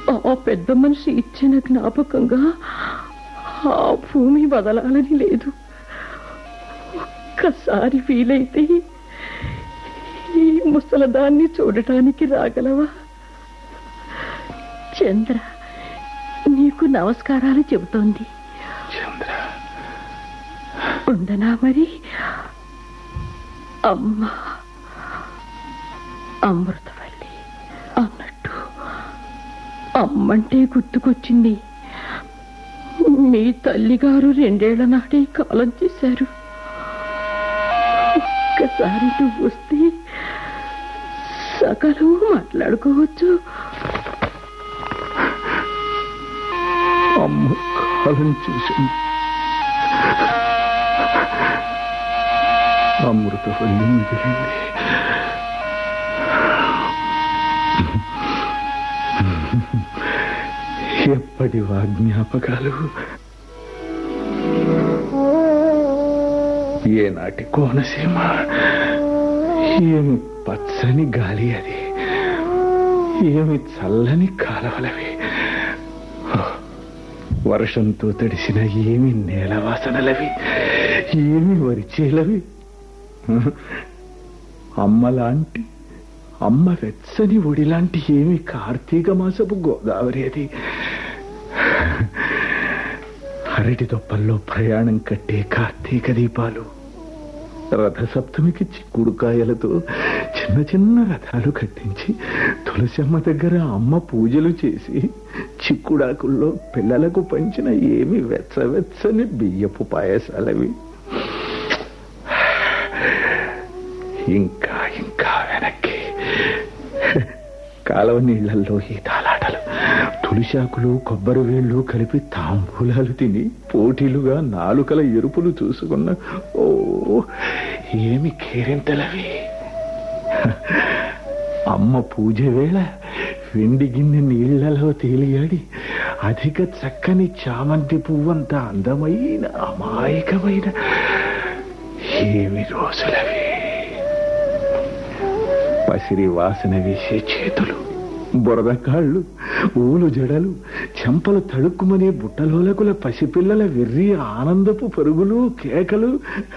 ఆ పెద్ద మనిషి ఇచ్చిన జ్ఞాపకంగా ఆ భూమి వదలాలని లేదు ఒక్కసారి వీలైతే ఈ ముసలదాన్ని చూడటానికి రాగలవా చంద్ర నీకు నమస్కారాలు చెబుతోంది చంద్ర ఉండనా మరి అమ్మ అమృతవల్లి అన్నట్టు అమ్మంటే గుర్తుకొచ్చింది మీ తల్లిగారు రెండేళ్ల నాడే కాలం చేశారు ఒక్కసారి నువ్వు వస్తే సకలం మాట్లాడుకోవచ్చు అమ్మ కాలం చూసింది అమృతవల్లి మిగిలింది ఎప్పటి జ్ఞాపకాలు ఏనాటి కోనసీమ ఏమి పచ్చని గాలి అది ఏమి చల్లని కాలవలవి వర్షంతో తడిసిన ఏమి నేల వాసనలవి ఏమి వరిచేలవి అమ్మలాంటి అమ్మ వెచ్చని ఒడిలాంటి ఏమి కార్తీక మాసపు గోదావరి అది అరటి దొప్పల్లో ప్రయాణం కట్టే కార్తీక దీపాలు రథసప్తమికి చిక్కుడుకాయలతో చిన్న చిన్న రథాలు కట్టించి తులసమ్మ దగ్గర అమ్మ పూజలు చేసి చిక్కుడాకుల్లో పిల్లలకు పంచిన ఏమి వెచ్చవెచ్చని బియ్యపు పాయసాలవి ఇంకా ఇంకా వెనక్కి కాలవ నీళ్లలో ఈ తాలాటలు తులిశాకులు కొబ్బరి వేళ్ళు కలిపి తాంబూలాలు తిని పోటీలుగా నాలుకల ఎరుపులు చూసుకున్న ఓ ఏమి కేరింతలవి అమ్మ పూజ వేళ వెండి గిన్నె నీళ్లలో తేలియాడి అధిక చక్కని చామంతి పువ్వంత అందమైన అమాయకమైన ఏమి రోజులవి పసిరి వాసన వీసే చేతులు బురద కాళ్ళు ఊలు జడలు చెంపలు తడుక్కుమనే బుట్టలోలకుల పసిపిల్లల వెర్రి ఆనందపు పరుగులు కేకలు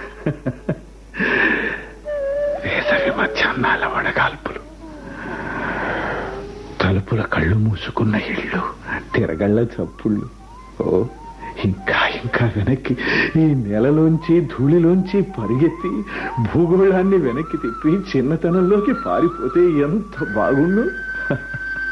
వేసవి మధ్యాహ్నాల వడగాల్పులు తలుపుల కళ్ళు మూసుకున్న ఇళ్ళు తిరగళ్ళ చప్పుళ్ళు ఓ ఇంకా ఇంకా వెనక్కి ఈ నెలలోంచి ధూళిలోంచి పరిగెత్తి భూగోళాన్ని వెనక్కి తిప్పి చిన్నతనంలోకి పారిపోతే ఎంత బాగుండు